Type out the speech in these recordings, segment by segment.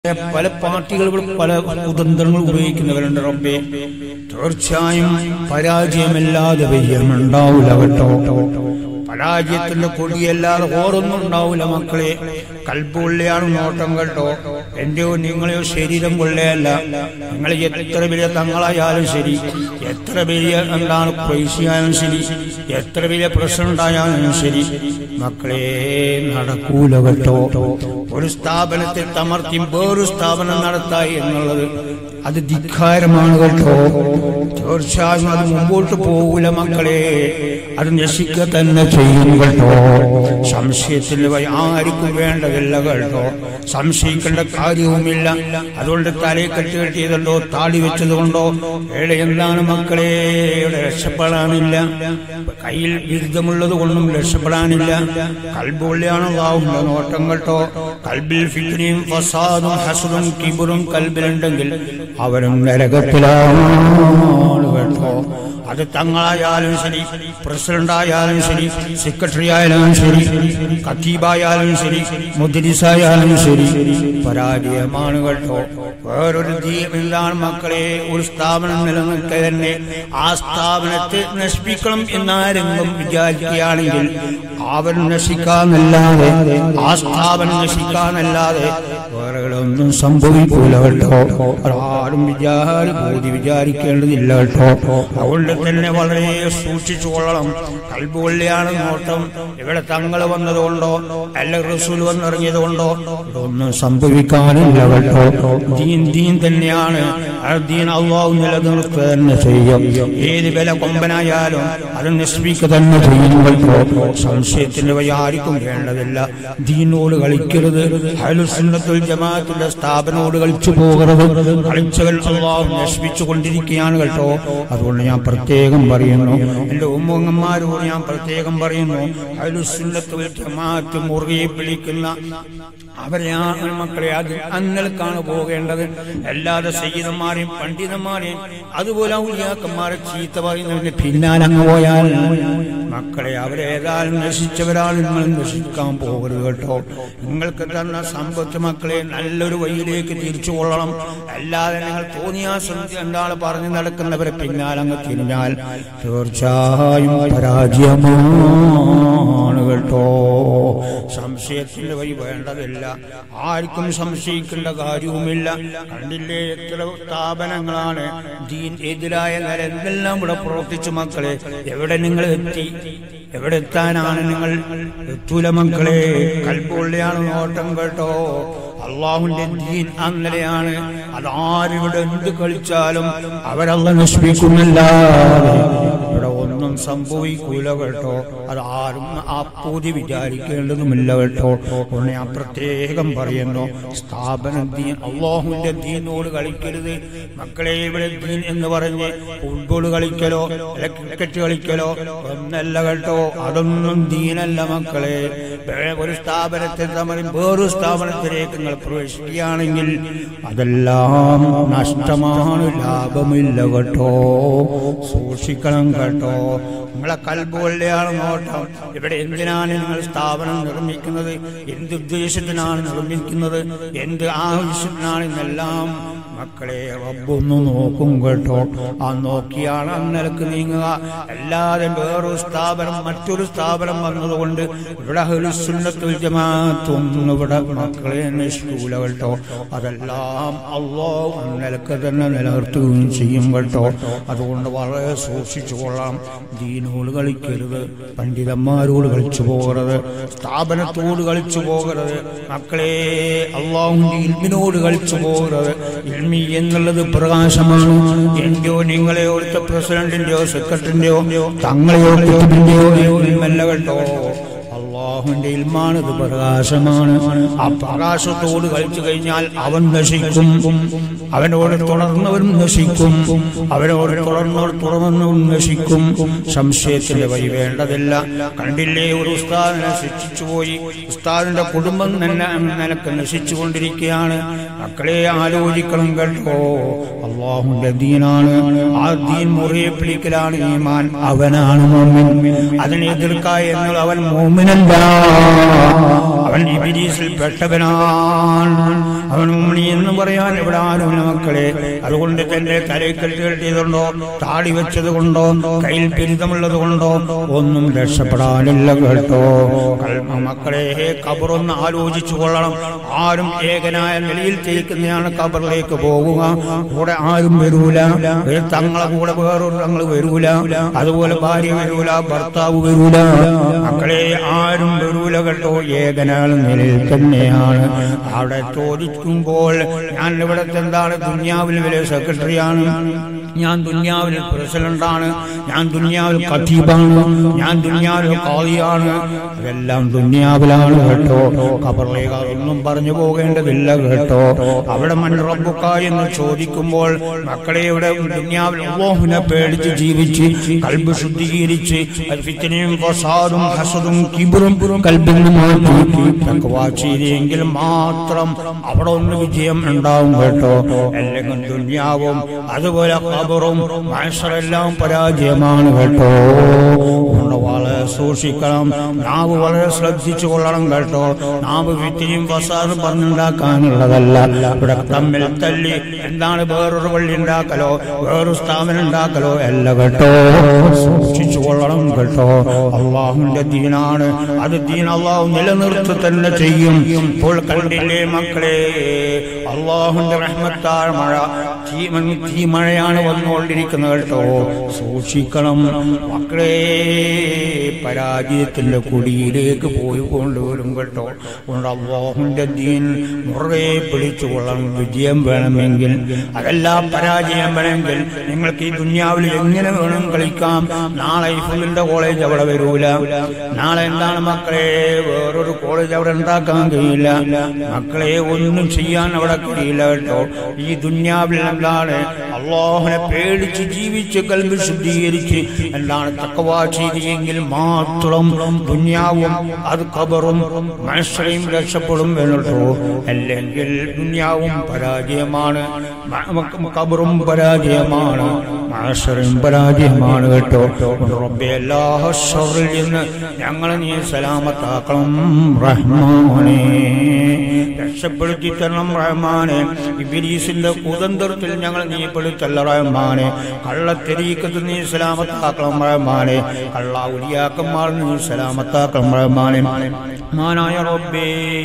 പല പാർട്ടികളും പല കുതന്ത്രങ്ങൾ ഉപയോഗിക്കുന്നവരുണ്ട് റബ്ബേ തീർച്ചയായും പരാജയമില്ലാതെ വിജയമുണ്ടാവില്ല കേട്ടോ പരാജയത്തിന്റെ കൊടിയല്ലാതെ ഓറൊന്നും ഉണ്ടാവില്ല മക്കളെ കൽപ്പുള്ളിയാണ് നോട്ടം കേട്ടോ എന്റെയോ നിങ്ങളെയോ ശരീരം കൊള്ളയല്ല നിങ്ങൾ എത്ര വലിയ തങ്ങളായാലും ശരി എത്ര വലിയ എന്താണ് പൈസയായാലും ശരി എത്ര വലിയ പ്രശ്നം ഉണ്ടായാലും ശരി മക്കളെ നടക്കൂല കേട്ടോ ഒരു സ്ഥാപനത്തെ തമർത്തി വേറൊരു സ്ഥാപനം നടത്തായി എന്നുള്ളത് അത് ധിക്കാരമാണ് കേട്ടോ തീർച്ചയായും അത് മുമ്പോട്ട് പോകൂല മക്കളെ അത് നശിക്കുക തന്നെ ചെയ്യും കേട്ടോ സംശയത്തിൽ വഴി ആർക്കും വേണ്ടതില്ല കേട്ടോ സംശയിക്കേണ്ട കാര്യവുമില്ല അതുകൊണ്ട് തലയെ കെട്ടി കെട്ടിയതുകൊണ്ടോ താടി വെച്ചതുകൊണ്ടോ ഏടെ എന്താണ് മക്കളെ ഇവിടെ രക്ഷപ്പെടാനില്ല കയ്യിൽ ബിരുദമുള്ളത് കൊണ്ടും രക്ഷപ്പെടാനില്ല കൽബുള്ളിയാണ് അള്ളാഹുള്ള നോട്ടം കേട്ടോ കൽബിൽ ഫിക്രിയും ഫസാദും ഹസുദും കിബുറും കൽബിലുണ്ടെങ്കിൽ അവരും നരകത്തിലാണ് കേട്ടോ അത് തങ്ങളായാലും ശരി പ്രസിഡന്റ് ആയാലും ശരി സെക്രട്ടറി ആയാലും ശരി കത്തീബായാലും ശരി മുദ്രിസായാലും ശരി പരാജയമാണ് കേട്ടോ വേറൊരു ദീപമില്ലാണ് മക്കളെ ഒരു സ്ഥാപനം നിലനിൽക്കെ തന്നെ ആ സ്ഥാപനത്തെ നശിപ്പിക്കണം എന്നാരെങ്കിലും വിചാരിക്കുകയാണെങ്കിൽ അവൻ നശിക്കാന്നല്ലാതെ ആ സ്ഥാപനം നശിക്കാന്നല്ലാതെ വേറെ ഒന്നും സംഭവിക്കൂല കേട്ടോ ആരും വിചാരി ബോധി വിചാരിക്കേണ്ടതില്ല കേട്ടോ അതുകൊണ്ട് തന്നെ വളരെ സൂക്ഷിച്ചു കൊള്ളണം കൽബുള്ളിയാണ് നോട്ടം ഇവിടെ തങ്ങൾ വന്നതുകൊണ്ടോ അല്ല റസൂൽ വന്നിറങ്ങിയത് കൊണ്ടോ ഒന്നും സംഭവിക്കാനില്ല കേട്ടോ ദീൻ ദീൻ തന്നെയാണ് ആ ദീൻ അള്ളാഹു നിലനിർത്തുക തന്നെ ചെയ്യും ഏത് വില കൊമ്പനായാലും അത് നശിപ്പിക്കുക തന്നെ ചെയ്യും കേട്ടോ സംശയത്തിന്റെ വഴി ആർക്കും വേണ്ടതില്ല ദീനോട് കളിക്കരുത് ഹലുസുന്നത്തുൽ ജമാഅത്തിന്റെ സ്ഥാപനോട് കളിച്ചു പോകരുത് കളിച്ചവൻ അള്ളാഹു നശിപ്പിച്ചു കൊണ്ടിരിക്കുകയാണ് കേട്ടോ അതുകൊണ്ട് ഞാൻ പ്രത്യേകം പറയുന്നു എന്റെ ഉമ്മങ്ങന്മാരോട് ഞാൻ പ്രത്യേകം പറയുന്നു ഹലുസുന്നത്തുൽ ജമാഅത്ത് മുറുകെ പിടിക്കുന്ന അവരെയാണ് മക്കളെ അത് അന്നൽക്കാണ് പോകേണ്ടത് അല്ലാതെ സയ്യിദന്മാരെയും പണ്ഡിതന്മാരെയും അതുപോലെ ഔലിയാക്കന്മാരെ ചീത്ത പറയുന്നതിന് പിന്നാലങ്ങ് പോയാൽ മക്കളെ അവരേതായാലും നശിച്ചവരാണ് നിങ്ങൾ നശിക്കാൻ പോകരുത് കേട്ടോ നിങ്ങൾക്ക് തന്ന സമ്പത്ത് മക്കളെ നല്ലൊരു വഴിയിലേക്ക് തിരിച്ചു കൊള്ളണം അല്ലാതെ നിങ്ങൾ തോന്നിയാ എന്താണ് പറഞ്ഞു നടക്കുന്നവരെ പിന്നാലങ്ങ് തിരിഞ്ഞാൽ തീർച്ചയായും പരാജയമാണ് കേട്ടോ സംശയത്തിന്റെ വഴി വേണ്ടതില്ല ആർക്കും സംശയിക്കേണ്ട കാര്യവുമില്ല കണ്ടില്ലേ എത്ര സ്ഥാപനങ്ങളാണ് ദീൻ എതിരായ നില എന്തെല്ലാം ഇവിടെ പ്രവർത്തിച്ചു മക്കളെ എവിടെ നിങ്ങൾ എത്തി എവിടെ എത്താനാണ് നിങ്ങൾ എത്തൂല മക്കളെ കൽപ്പുള്ളിയാണ് നോട്ടം കേട്ടോ അള്ളാഹുന്റെ ദീൻ അങ്ങനെയാണ് അതാരിവിടെ എന്ത് കളിച്ചാലും അവരല്ല നശിപ്പിക്കുന്നില്ല ഇവിടെ ഒന്നും സംഭവിക്കൂല കേട്ടോ അത് ആരും ആ പൂതി വിചാരിക്കേണ്ടതുമില്ല കേട്ടോ അതുകൊണ്ട് ഞാൻ പ്രത്യേകം പറയുന്നു സ്ഥാപനം ദീൻ അള്ളാഹുവിന്റെ ദീനോട് കളിക്കരുത് മക്കളെ ഇവിടെ ദീൻ എന്ന് പറഞ്ഞ് ഫുട്ബോൾ കളിക്കലോ അല്ല ക്രിക്കറ്റ് കളിക്കലോ ഒന്നല്ല കേട്ടോ അതൊന്നും ദീനല്ല മക്കളെ വേ- ഒരു സ്ഥാപനത്തിൽ നമ്മൾ വേറൊരു സ്ഥാപനത്തിലേക്ക് നിങ്ങൾ പ്രവേശിക്കുകയാണെങ്കിൽ അതെല്ലാം നഷ്ടമാണ് ലാഭമില്ല കേട്ടോ സൂക്ഷിക്കണം കേട്ടോ നിങ്ങളെ കൽബുകളുടെയാണ് നോട്ടം ഇവിടെ എന്തിനാണ് നിങ്ങൾ സ്ഥാപനം നിർമ്മിക്കുന്നത് എന്ത് ഉദ്ദേശത്തിനാണ് നിർമ്മിക്കുന്നത് എന്ത് ആവശ്യത്തിനാണ് ഇതെല്ലാം മക്കളെ റബ്ബൊന്ന് നോക്കും കേട്ടോ ആ നോക്കിയാണ് അന്നലക്ക് നീങ്ങുക അല്ലാതെ വേറൊരു സ്ഥാപനം മറ്റൊരു സ്ഥാപനം വന്നതുകൊണ്ട് ഇവിടെ ഹുലുസുന്നത്തുൽ ജമാഅത്തൊന്നും ഇവിടെ മക്കളെ നശിക്കൂല കേട്ടോ അതെല്ലാം അള്ളാഹു അന്നലക്ക് തന്നെ നിലനിർത്തുകയും ചെയ്യും കേട്ടോ അതുകൊണ്ട് വളരെ സൂക്ഷിച്ചു കൊള്ളാം ദീനോട് കളിക്കരുത് പണ്ഡിതന്മാരോട് കളിച്ചു പോകരുത് സ്ഥാപനത്തോട് കളിച്ചു പോകരുത് മക്കളെ അള്ളാഹുന്റെ ഇൽമിനോട് കളിച്ചു പോകരുത് ഇൽമി എന്നുള്ളത് പ്രകാശമാണ് എന്റെയോ നിങ്ങളെയോ അടുത്ത പ്രസിഡന്റിന്റെയോ സെക്രട്ടറിന്റെയോ തങ്ങളെയോ കുടുംബിന്റെയോ ഇൽമല്ല കേട്ടോ അള്ളാഹുവിന്റെ ഇൽമാണ് ഇത് പ്രകാശമാണ് ആ പ്രകാശത്തോട് കളിച്ചു കഴിഞ്ഞാൽ അവൻ നശിക്കും അവനോട് തുടർന്നവരും നശിക്കും അവനോട് തുടർന്നവർ തുറന്നവരും നശിക്കും സംശയത്തിന്റെ വഴി വേണ്ടതില്ല കണ്ടില്ലേ ഒരു ഉസ്താദിനെ ശിക്ഷിച്ചു പോയി ഉസ്താദിന്റെ കുടുംബം തന്നെ നിനക്ക് നശിച്ചു കൊണ്ടിരിക്കുകയാണ് മക്കളെ ആലോചിക്കണം കേട്ടോ അള്ളാഹുന്റെ ദീനാണ് ആ ദീൻ മുറിയെ പിടിക്കലാണ് ഈമാൻ അവനാണ് മോമിൻ അതിനെ എതിർക്കായ എന്നാൽ അവൻ മോമിനല്ല അവൻ ഇബിലീസിൽ പെട്ടവനാണ് അവൻ ഉമ്മണി എന്ന് പറയാൻ ഇവിടെ ആരുമില്ല മക്കളെ അതുകൊണ്ട് തന്റെ തലയിൽ കെട്ടി കെട്ടിയതുകൊണ്ടോ താടി വെച്ചത് കൊണ്ടോ കയ്യിൽ ബിരുദമുള്ളത് കൊണ്ടോ ഒന്നും രക്ഷപ്പെടാനില്ല കേട്ടോ കൽ- മക്കളെ കബറൊന്ന് ആലോചിച്ചു കൊള്ളണം ആരും ഏകനായ നിലയിൽ തേക്കുന്നതാണ് കബറിലേക്ക് പോകുക കൂടെ ആരും വരൂല ഒരു തങ്ങളെ കൂടെ വേറൊരു തങ്ങൾ വരൂല അതുപോലെ ഭാര്യ വരൂല ഭർത്താവ് വരൂല മക്കളെ ആരും വരൂല കേട്ടോ ഏകനാൾ നിലയിൽ തന്നെയാണ് അവിടെ ചോദിക്കുമ്പോൾ ഞാൻ ഇവിടുത്തെ എന്താണ് ദുന്യാവിൽ വലിയ സെക്രട്ടറിയാണ് ഞാൻ ദുന്യാവിൽ പ്രസിഡന്റാണ് ഞാൻ ദുന്യാവിൽ ഖത്തീബാണ് ഞാൻ ദുന്യാവിൽ കാളിയാണ് അതെല്ലാം ദുന്യാവിലാണ് കേട്ടോ കബറിലേക്ക് അതൊന്നും പറഞ്ഞു പോകേണ്ടതില്ല കേട്ടോ അവിടെ മൺ റബ്ബുക്ക എന്ന് ചോദിക്കുമ്പോൾ മക്കളെ ഇവിടെ ദുന്യാവിൽ അല്ലാഹുവിനെ പേടിച്ച് ജീവിച്ച് കൽബ് ശുദ്ധീകരിച്ച് അത് ഫിത്തനയും ഫസാദും ഹസദും കിബറും കൽബിൽ നിന്ന് മാറ്റി തഖ്വ ചെയ്തെങ്കിൽ മാത്രം അവിടെ ഒന്ന് വിജയം ഉണ്ടാവും കേട്ടോ അല്ലെങ്കിൽ ദുന്യാവും അതുപോലെ ഖബറും മനുഷ്യരെല്ലാം പരാജയമാണ് കേട്ടോ അതുകൊണ്ട് വളരെ സൂക്ഷിക്കണം നാവ് വളരെ ശ്രദ്ധിച്ചു കൊള്ളണം കേട്ടോ നാവ് വിത്തിയും ഫസാദും പറഞ്ഞുണ്ടാക്കാനുള്ളതല്ല ഇവിടെ തമ്മിൽ തല്ലി എന്താണ് വേറൊരു വള്ളി ഉണ്ടാക്കലോ വേറൊരു സ്ഥാപനം ഉണ്ടാക്കലോ അല്ല കേട്ടോ സൂക്ഷിച്ചു കൊള്ളണം കേട്ടോ അള്ളാഹുവിന്റെ ദീനാണ് അത് ദീൻ അള്ളാഹു നിലനിർത്തി തന്നെ ചെയ്യും ഇപ്പോൾ കണ്ടില്ലേ മക്കളെ അള്ളാഹുന്റെ റഹ്മത്താൽ മഴ തീമൻ തീമഴയാണ് വന്നുകൊണ്ടിരിക്കുന്നത് കേട്ടോ സൂക്ഷിക്കണം മക്കളെ പരാജയത്തിന്റെ കുടിയിലേക്ക് പോയി കൊണ്ടുവരും കേട്ടോ അതുകൊണ്ട് അള്ളാഹുന്റെ ദീൻ മുറേ പിടിച്ചു കൊള്ളണം വിജയം വേണമെങ്കിൽ അതെല്ലാം പരാജയം വേണമെങ്കിൽ നിങ്ങൾക്ക് ഈ ദുന്യാവിൽ എങ്ങനെ വേണം കളിക്കാം നാളെ ഇഫുലിന്റെ കോളേജ് അവിടെ വരൂല നാളെ എന്താണ് മക്കളെ വേറൊരു കോളേജ് അവിടെ ഉണ്ടാക്കാൻ കഴിയില്ല മക്കളെ ഒന്നും ചെയ്യാൻ അവിടെ കഴിയില്ല കേട്ടോ ഈ ദുന്യാവിൽ എന്താണ് അള്ളാഹുനെ പേടിച്ച് ജീവിച്ച് കൽബ് ശുദ്ധീകരിച്ച് എന്താണ് തക്കവാ ചെയ്തെങ്കിൽ മാത്രം ദുന്യാവും അത് കബറും മനുഷ്യരെയും രക്ഷപ്പെടും എന്നോ അല്ലെങ്കിൽ ദുന്യാവും പരാജയമാണ് മ- കബറും പരാജയമാണ് മനുഷ്യരും പരാജയമാണ് കേട്ടോ റബ്ബെ എല്ലാ ഷറിൽ നിന്ന് ഞങ്ങളെ നീ സലാമത്താക്കണം റഹ്മാനെ രക്ഷപ്പെടുത്തി തരണം റഹ്മാനെ ഇബിലീസിന്റെ കുതന്ത്രത്തിൽ ഞങ്ങൾ നീ പെടുത്തല്ല റഹ്മാനെ കള്ളത്തെരീക്കത്ത് നീ സലാമത്താക്കണം റഹ്മാനെ കള്ള ഉലിയാക്കന്മാർ നീ സലാമത്താക്കണം റഹ്മാനെ മാനായ റബ്ബേ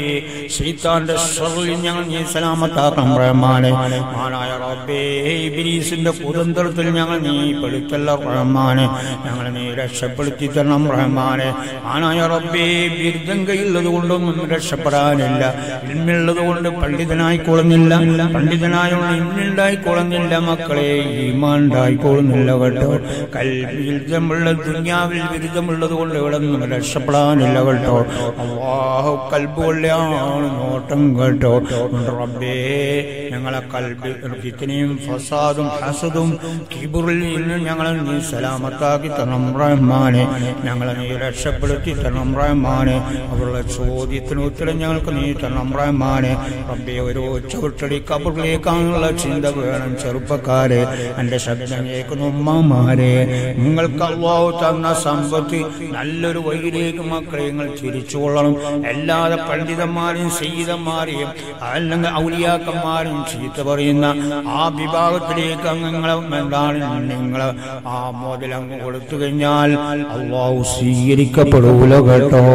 ശൈത്താന്റെ ഷറിൽ ഞങ്ങൾ നീ സലാമത്താക്കണം റഹ്മാനെ മാനായ റബ്ബേ ഇബിലീസിന്റെ കുതന്ത്രത്തിൽ ഞങ്ങൾ നീ പെടുത്തല്ല റഹ്മാനെ ഞങ്ങളെ നീ രക്ഷപ്പെടുത്തി തരണം റഹ്മാനെ മാനായ റബ്ബേ ബിരുദം കയ്യുള്ളത് കൊണ്ടൊന്നും രക്ഷപ്പെടാനില്ല ഇൽമുള്ളത് കൊണ്ട് പണ്ഡിതനായിക്കൊള്ളുന്നില്ല പണ്ഡിതനായുള്ള ഇന്നുണ്ടായിക്കൊള്ളുന്നില്ല മക്കളെ ഈമാണ്ടായിക്കൊള്ളുന്നില്ല കേട്ടോ കൽബിരുദ്ധമുള്ള ദുന്യാവിൽ ബിരുദമുള്ളത് കൊണ്ട് ഇവിടെ നിന്നും രക്ഷപ്പെടാനില്ല കേട്ടോ അള്ളാഹു കൽബുകൊള്ളയാണ് നോട്ടം കേട്ടോ റബ്ബേ ഞങ്ങളെ കൽബി ഫിത്തനയും ഫസാദും ഹസദും കിബുറിൽ നിന്ന് ഞങ്ങളെ നീ സലാമത്താക്കി തരണം റഹ്മാനെ ഞങ്ങളെ നീ രക്ഷപ്പെടുത്തി തരണം റഹ്മാനെ അവരുടെ ചോദ്യത്തിന് ഉത്തരം ഞങ്ങൾക്ക് നീ തരണം റഹ്മാനെ റബ്ബെ ഒരു ചവിട്ടടി കബറിലേക്കാണുള്ള ചിന്ത വേണം ചെറുപ്പക്കാരെ എൻ്റെ ശബ്ദം കേൾക്കുന്ന ഉമ്മമാരെ നിങ്ങൾക്ക് അള്ളാഹു തന്ന സമ്പത്ത് നല്ലൊരു വഴിയിലേക്ക് മക്കളെ നിങ്ങൾ തിരിച്ചു കൊള്ളണം അല്ലാതെ പണ്ഡിതന്മാരെയും സീതന്മാരെയും അല്ലെങ്കിൽ ഔലിയാക്കന്മാരും ചീത്ത പറയുന്ന ആ വിഭാഗത്തിലേക്ക് അംഗങ്ങളെ എന്താണ് നിങ്ങൾ ആ മുതലങ്ങ് കൊടുത്തു കഴിഞ്ഞാൽ അള്ളാഹു സ്വീകരിക്കപ്പെടൂല കേട്ടോ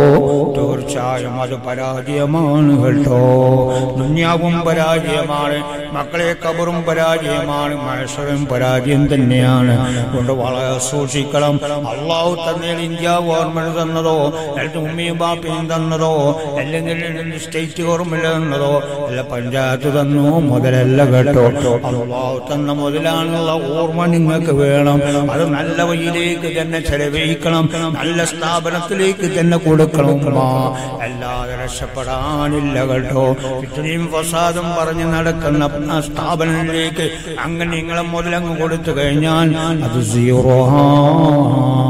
തീർച്ചയായും അത് പരാജയമാണ് കേട്ടോ ദുന്യാവും പരാജയമാണ് മക്കളെ കബറും പരാജയമാണ് മനുഷ്യരും പരാജയം തന്നെയാണ് കൊണ്ട് വളരെ സൂക്ഷിക്കണം അള്ളാഹു തന്നേൽ ഇന്ത്യ ഗവൺമെന്റ് തന്നതോ അല്ലെങ്കിൽ ഉമ്മയും ബാപ്പയും തന്നതോ അല്ലെങ്കിൽ സ്റ്റേറ്റ് ഗവൺമെന്റ് തന്നതോ അല്ല പഞ്ചായത്ത് തന്നോ മുതലല്ല കേട്ടോ അള്ളാഹു തന്ന മുതലാണുള്ള ഓർമ്മ നിങ്ങൾക്ക് വേണം അത് നല്ല വഴിയിലേക്ക് തന്നെ ചെലവഴിക്കണം നല്ല സ്ഥാപനത്തിലേക്ക് തന്നെ കൊടുക്കണം ഉമ്മ. അല്ലാതെ രക്ഷപ്പെടാനില്ല കേട്ടോ ഇത്രയും ഫസാദും പറഞ്ഞ് നടക്കുന്ന ആ സ്ഥാപനത്തിലേക്ക് അങ്ങനെ നിങ്ങളെ മുതലങ്ങ് കൊടുത്തു കഴിഞ്ഞാൽ അത് സീറോ ആണ്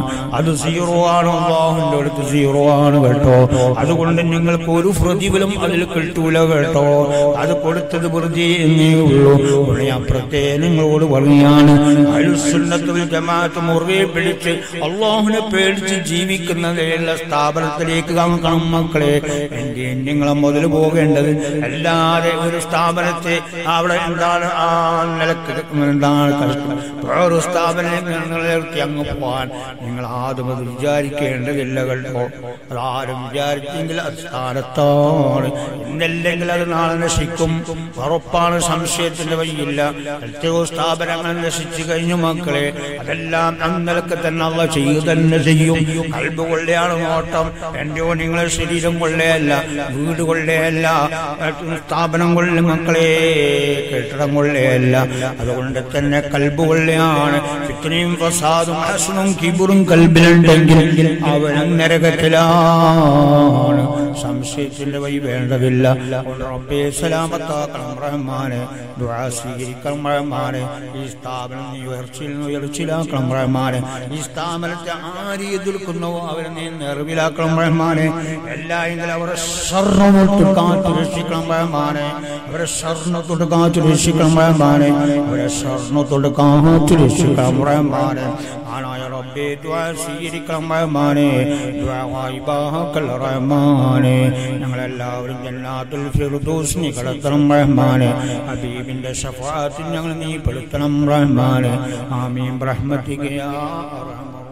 അത് സീറോ ആണ് അള്ളാഹുന്റെ അടുത്ത് സീറോ ആണ് കേട്ടോ അതുകൊണ്ട് നിങ്ങൾക്ക് ഒരു പ്രതിഫലം അതിൽ കിട്ടൂല കേട്ടോ അത് കൊടുത്തത് വെറുതെ എന്നേ ഉള്ളൂ അതുകൊണ്ട് ഞാൻ പ്രത്യേകം നിങ്ങളോട് പറയാണ് അലുസുന്നത്തുൽ ജമാഅത്ത് മുറുകെ പിടിച്ച് അള്ളാഹുനെ പേടിച്ച് ജീവിക്കുന്നതിലുള്ള സ്ഥാപനത്തിലേക്ക് കാണിക്കണം മക്കളെ എന്റെ നിങ്ങളെ മുതൽ പോകേണ്ടത് അല്ലാതെ ഒരു സ്ഥാപനത്തെ അവിടെ എന്താണ് ആ നിലക്ക് എന്താണ് കഷ്ടം വേറൊരു സ്ഥാപനത്തിലേക്ക് അങ്ങ് പോകാൻ നിങ്ങൾ ആദ്യം അത് വിചാരിക്കേണ്ടതില്ല കേട്ടോ അതാരും വിചാരിച്ചെങ്കിൽ അത് സ്ഥാനത്താണ് ഇന്നല്ലെങ്കിൽ അത് നാളെ നശിക്കും ഉറപ്പാണ് സംശയത്തിന്റെ വഴിയില്ല എത്രയോ സ്ഥാപനങ്ങൾ നശിച്ചു കഴിഞ്ഞു മക്കളെ അതെല്ലാം അന്നലക്ക് തന്നെ അവ ചെയ്യുക തന്നെ ചെയ്യും കൽബ് കൊള്ളയാണ് നോട്ടം എന്റെയോ നിങ്ങളെ ശരീരം കൊള്ളയല്ല വീട് കൊള്ളയല്ല സ്ഥാപനം കൊള്ളി മക്കളെ കെട്ടിടം കൊള്ളയല്ല അതുകൊണ്ട് തന്നെ കൽബ് കൊള്ളയാണ് ഇത്രയും പ്രസാദും ഹസനും കിബുറും കൽബിലുണ്ടെങ്കിൽ അവനും നരകത്തിലാണ് സംശയത്തിന്റെ വഴി വേണ്ടതില്ല അതുകൊണ്ട് റബ്ബേ സലാമത്താക്കണം റഹ്മാനെ ദുആ സ്വീകരിക്കണം റഹ്മാനെ ഈ സ്ഥാപനം നീ ഉയർച്ചയിൽ നിന്ന് ഉയർച്ചയിലാക്കണം റഹ്മാനെ ഈ സ്ഥാപനത്തെ ആര് എതിർക്കുന്നവോ അവരെ നീ നിറവിലാക്കണം റഹ്മാനെ എല്ലായെങ്കിലും അവരെ സ്വർണ്ണമൊട്ട് കാത്തു രക്ഷിക്കണം റഹ്മാനെ അവരെ സ്വർണ്ണത്തോട് കാത്തു രക്ഷിക്കണം റഹ്മാനെ അവരെ സ്വർണ്ണത്തോട് കാത്തു രക്ഷിക്കണം റഹ്മാനെ ആണായ റബ്ബേ ദുആ സ്വീകരിക്കണം റഹ്മാനെ ദുആ വായിബാക്കൽ റഹ്മാനെ ഞങ്ങളെല്ലാവരും ജന്നാത്തുൽ ഫിർദൗസ് നീ കടത്തണം റഹ്മാനെ ഹബീബിന്റെ ഷഫാത്തിൽ ഞങ്ങൾ നീ പെടുത്തണം റഹ്മാനെ ആമീൻ റഹ്മത്തിക യാ അർഹമർ